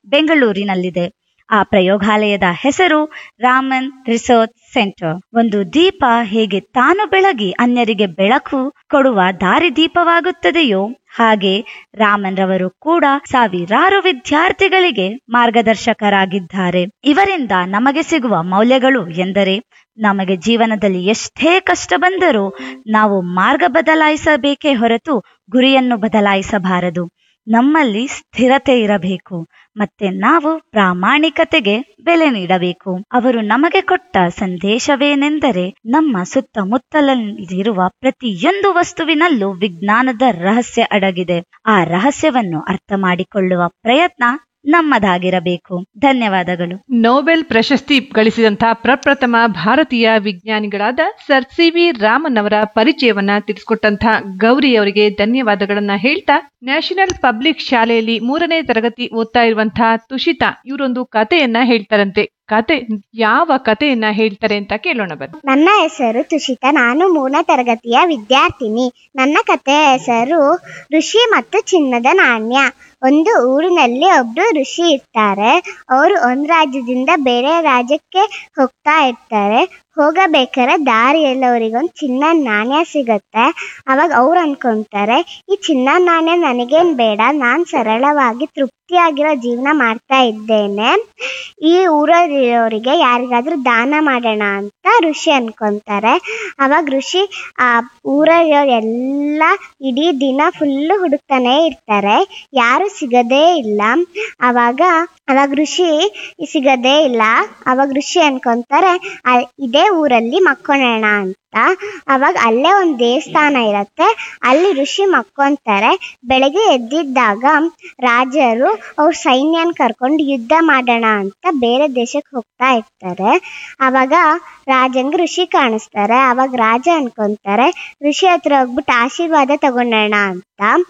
ಬೆಂಗಳೂರಿನಲ್ಲಿದೆ ಆ ಪ್ರಯೋಗಾಲಯದ ಹೆಸರು ರಾಮನ್ ರಿಸರ್ಚ್ ಸೆಂಟರ್ ಒಂದು ದೀಪ ಹೇಗೆ ತಾನು ಬೆಳಗಿ ಅನ್ಯರಿಗೆ ಬೆಳಕು ಕೊಡುವ ದಾರಿದೀಪವಾಗುತ್ತದೆಯೋ ಹಾಗೆ ರಾಮನ್ ರವರು ಕೂಡ ಸಾವಿರಾರು ವಿದ್ಯಾರ್ಥಿಗಳಿಗೆ ಮಾರ್ಗದರ್ಶಕರಾಗಿದ್ದಾರೆ ಇವರಿಂದ ನಮಗೆ ಸಿಗುವ ಮೌಲ್ಯಗಳು ಎಂದರೆ ನಮಗೆ ಜೀವನದಲ್ಲಿ ಎಷ್ಟೇ ಕಷ್ಟ ಬಂದರೂ ನಾವು ಮಾರ್ಗ ಬದಲಾಯಿಸಬೇಕೇ ಹೊರತು ಗುರಿಯನ್ನು ಬದಲಾಯಿಸಬಾರದು ನಮ್ಮಲ್ಲಿ ಸ್ಥಿರತೆ ಇರಬೇಕು ಮತ್ತೆ ನಾವು ಪ್ರಾಮಾಣಿಕತೆಗೆ ಬೆಲೆ ನೀಡಬೇಕು ಅವರು ನಮಗೆ ಕೊಟ್ಟ ಸಂದೇಶವೇನೆಂದರೆ ನಮ್ಮ ಸುತ್ತಮುತ್ತಲಲ್ಲಿರುವ ಪ್ರತಿಯೊಂದು ವಸ್ತುವಿನಲ್ಲೂ ವಿಜ್ಞಾನದ ರಹಸ್ಯ ಅಡಗಿದೆ ಆ ರಹಸ್ಯವನ್ನು ಅರ್ಥ ಮಾಡಿಕೊಳ್ಳುವ ಪ್ರಯತ್ನ ನಮ್ಮದಾಗಿರಬೇಕು ಧನ್ಯವಾದಗಳು ನೊಬೆಲ್ ಪ್ರಶಸ್ತಿ ಗಳಿಸಿದಂತಹ ಪ್ರಪ್ರಥಮ ಭಾರತೀಯ ವಿಜ್ಞಾನಿಗಳಾದ ಸರ್ ಸಿ ವಿ ರಾಮನ್ ಅವರ ಪರಿಚಯವನ್ನ ತಿಳಿಸಿಕೊಟ್ಟಂತಹ ಗೌರಿ ಅವರಿಗೆ ಧನ್ಯವಾದಗಳನ್ನ ಹೇಳ್ತಾ ನ್ಯಾಷನಲ್ ಪಬ್ಲಿಕ್ ಶಾಲೆಯಲ್ಲಿ ಮೂರನೇ ತರಗತಿ ಓದ್ತಾ ಇರುವಂತಹ ತುಷಿತಾ ಇವರೊಂದು ಕಥೆಯನ್ನ ಹೇಳ್ತಾರಂತೆ ಕತೆ ಯಾವ ಕಥೆಯನ್ನ ಹೇಳ್ತಾರೆ ಅಂತ ಕೇಳೋಣ ಬನ್ನಿ ನನ್ನ ಹೆಸರು ತುಷಿತಾ ನಾನು ಮೂರನೇ ತರಗತಿಯ ವಿದ್ಯಾರ್ಥಿನಿ ನನ್ನ ಕಥೆಯ ಹೆಸರು ಋಷಿ ಮತ್ತು ಚಿನ್ನದ ನಾಣ್ಯ ಒಂದು ಊರಿನಲ್ಲಿ ಒಬ್ರು ಋಷಿ ಇರ್ತಾರೆ ಅವರು ಒಂದು ರಾಜ್ಯದಿಂದ ಬೇರೆ ರಾಜ್ಯಕ್ಕೆ ಹೋಗ್ತಾ ಇರ್ತಾರೆ ಹೋಗಬೇಕಾದ್ರೆ ದಾರಿಯಲ್ಲಿ ಅವರಿಗೊಂದು ಚಿನ್ನದ ನಾಣ್ಯ ಸಿಗುತ್ತೆ ಅವಾಗ ಅವ್ರು ಅನ್ಕೊಂತಾರೆ ಈ ಚಿನ್ನದ ನಾಣ್ಯ ನನಗೇನು ಬೇಡ ನಾನು ಸರಳವಾಗಿ ತೃಪ್ತಿಯಾಗಿರೋ ಜೀವನ ಮಾಡ್ತಾ ಇದ್ದೇನೆ ಈ ಊರಲ್ಲಿರೋರಿಗೆ ಯಾರಿಗಾದ್ರೂ ದಾನ ಮಾಡೋಣ ಅಂತ ಋಷಿ ಅನ್ಕೊಂತಾರೆ ಅವಾಗ ಋಷಿ ಆ ಊರಲ್ಲಿರೋರೆಲ್ಲ ಇಡೀ ದಿನ ಫುಲ್ಲು ಹುಡುಕ್ತಾನೆ ಇರ್ತಾರೆ ಯಾರು ಸಿಗದೇ ಇಲ್ಲ ಅವಾಗ ಅವಾಗ ಋಷಿ ಸಿಗದೇ ಇಲ್ಲ ಅವಾಗ ಋಷಿ ಅನ್ಕೊಂತಾರೆ "ಅ- ಇದೇ ಊರಲ್ಲಿ ಮಕ್ಕೊಳ್ಳೋಣ ಅಂತ ಅವಾಗ ಅಲ್ಲೇ ಒಂದು ದೇವಸ್ಥಾನ ಇರುತ್ತೆ ಅಲ್ಲಿ ಋಷಿ ಮಕ್ಕೊಂತಾರೆ ಬೆಳಗ್ಗೆ ಎದ್ದಿದ್ದಾಗ ರಾಜರು ಅವ್ರ ಸೈನ್ಯನ ಕರ್ಕೊಂಡು ಯುದ್ಧ ಮಾಡೋಣ ಅಂತ ಬೇರೆ ದೇಶಕ್ಕೆ ಹೋಗ್ತಾ ಇರ್ತಾರೆ ಅವಾಗ ರಾಜಂಗೆ ಋಷಿ ಕಾಣಿಸ್ತಾರೆ ಅವಾಗ ರಾಜ ಅನ್ಕೊಂತಾರೆ ಋಷಿ ಹತ್ರ ಹೋಗ್ಬಿಟ್ಟು ಆಶೀರ್ವಾದ ತಗೊಂಡೋಣ ಅಂತ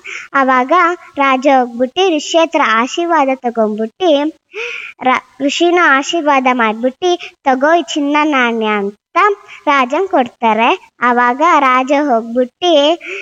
ಅವಾಗ ರಾಜ ಹೋಗ್ಬಿಟ್ಟು ಋಷಿ ಹತ್ರ ಆಶೀರ್ವಾದ ತಗೊಂಡ್ಬಿಟ್ಟು ರ ಋಷಿನ ಆಶೀರ್ವಾದ ಮಾಡ್ಬಿಟ್ಟು ತಗೋ ಈ ಚಿನ್ನ ನಾಣ್ಯ ಅಂತ ರಾಜಂಗ್ ಕೊಡ್ತಾರೆ ಅವಾಗ ರಾಜ ಹೋಗ್ಬಿಟ್ಟು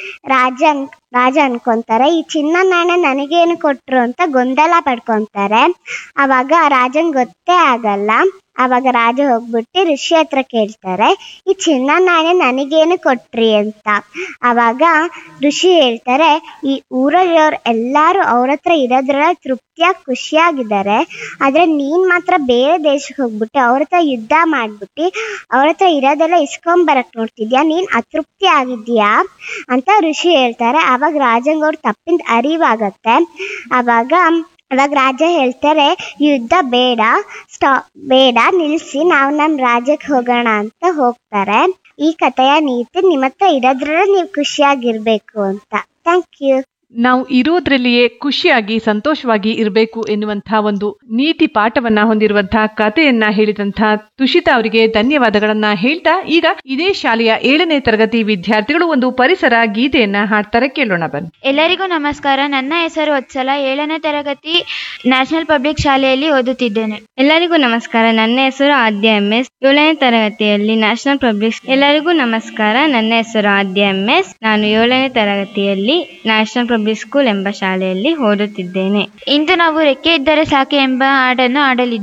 ರಾಜನ್ ರಾಜ ಅನ್ಕೊಂತಾರೆ ಈ ಚಿನ್ನ ನಾಣ್ಯ ನನಗೇನು ಕೊಟ್ರು ಅಂತ ಗೊಂದಲ ಪಡ್ಕೊಂತಾರೆ ಅವಾಗ ರಾಜನ್ ಗೊತ್ತೇ ಆಗಲ್ಲ ಅವಾಗ ರಾಜ ಹೋಗ್ಬಿಟ್ಟು ಋಷಿ ಹತ್ರ ಕೇಳ್ತಾರೆ ಈ ಚಿನ್ನ ನಾಣ್ಯ ನನಗೇನು ಕೊಟ್ರಿ ಅಂತ ಅವಾಗ ಋಷಿ ಹೇಳ್ತಾರೆ ಈ ಊರಲ್ಲಿರೋರು ಎಲ್ಲರೂ ಅವ್ರ ಹತ್ರ ಇರೋದ್ರಲ್ಲ ತೃಪ್ತಿಯಾಗಿ ಖುಷಿಯಾಗಿದ್ದಾರೆ ಆದ್ರೆ ನೀನ್ ಮಾತ್ರ ಬೇರೆ ದೇಶಕ್ಕೆ ಹೋಗ್ಬಿಟ್ಟು ಅವ್ರ ಹತ್ರ ಯುದ್ಧ ಮಾಡ್ಬಿಟ್ಟು ಅವ್ರ ಹತ್ರ ಇರೋದೆಲ್ಲ ಇಸ್ಕೊಂಬರಕ್ ನೋಡ್ತಿದ್ಯಾ ನೀನ್ ಅತೃಪ್ತಿ ಆಗಿದ್ಯಾ ಅಂತ ಋಷಿ ಹೇಳ್ತಾರೆ ಅವಾಗ ರಾಜಂಗ್ ಅವ್ರ ತಪ್ಪಿಂದ ಅರಿವಾಗತ್ತೆ ಅವಾಗ ಅವಾಗ ರಾಜ ಹೇಳ್ತಾರೆ ಯುದ್ಧ ಬೇಡ ಸ್ಟಾ ಬೇಡ ನಿಲ್ಲಿಸಿ ನಾವು ನಮ್ಮ ರಾಜ್ಯಕ್ಕೆ ಹೋಗೋಣ ಅಂತ ಹೋಗ್ತಾರೆ ಈ ಕಥೆಯ ನೀತಿ ನಿಮ್ಮ ಹತ್ರ ಇರೋದ್ರಲ್ಲೇ ನೀವು ಖುಷಿಯಾಗಿರ್ಬೇಕು ಅಂತ ಥ್ಯಾಂಕ್ ಯು ನಾವು ಇರೋದ್ರಲ್ಲಿಯೇ ಖುಷಿಯಾಗಿ ಸಂತೋಷವಾಗಿ ಇರಬೇಕು ಎನ್ನುವಂತಹ ಒಂದು ನೀತಿ ಪಾಠವನ್ನ ಹೊಂದಿರುವಂತಹ ಕಥೆಯನ್ನ ಹೇಳಿದಂತಹ ತುಷಿತಾ ಅವರಿಗೆ ಧನ್ಯವಾದಗಳನ್ನ ಹೇಳ್ತಾ ಈಗ ಇದೇ ಶಾಲೆಯ ಏಳನೇ ತರಗತಿ ವಿದ್ಯಾರ್ಥಿಗಳು ಒಂದು ಪರಿಸರ ಗೀತೆಯನ್ನ ಹಾಡ್ತಾರೆ ಕೇಳೋಣ ಬನ್ನಿ ಎಲ್ಲರಿಗೂ ನಮಸ್ಕಾರ ನನ್ನ ಹೆಸರು ವತ್ಸಲ ಏಳನೇ ತರಗತಿ ನ್ಯಾಷನಲ್ ಪಬ್ಲಿಕ್ ಶಾಲೆಯಲ್ಲಿ ಓದುತ್ತಿದ್ದೇನೆ ಎಲ್ಲರಿಗೂ ನಮಸ್ಕಾರ ನನ್ನ ಹೆಸರು ಆದ್ಯ ಎಂ ಎಸ್ ಏಳನೇ ತರಗತಿಯಲ್ಲಿ ನ್ಯಾಷನಲ್ ಪಬ್ಲಿಕ್ ಎಲ್ಲರಿಗೂ ನಮಸ್ಕಾರ ನನ್ನ ಹೆಸರು ಆದ್ಯ ಎಂ ಎಸ್ ನಾನು ಏಳನೇ ತರಗತಿಯಲ್ಲಿ ನ್ಯಾಷನಲ್ ಪಬ್ಲಿಕ್ ಸ್ಕೂಲ್ ಎಂಬ ಶಾಲೆಯಲ್ಲಿ ಓದುತ್ತಿದ್ದೇನೆ ಇಂದು ನಾವು ರೆಕ್ಕೆ ಇದ್ದರೆ ಸಾಕೆ ಎಂಬ ಹಾಡನ್ನು ಆಡಲಿದ್ದೇವೆ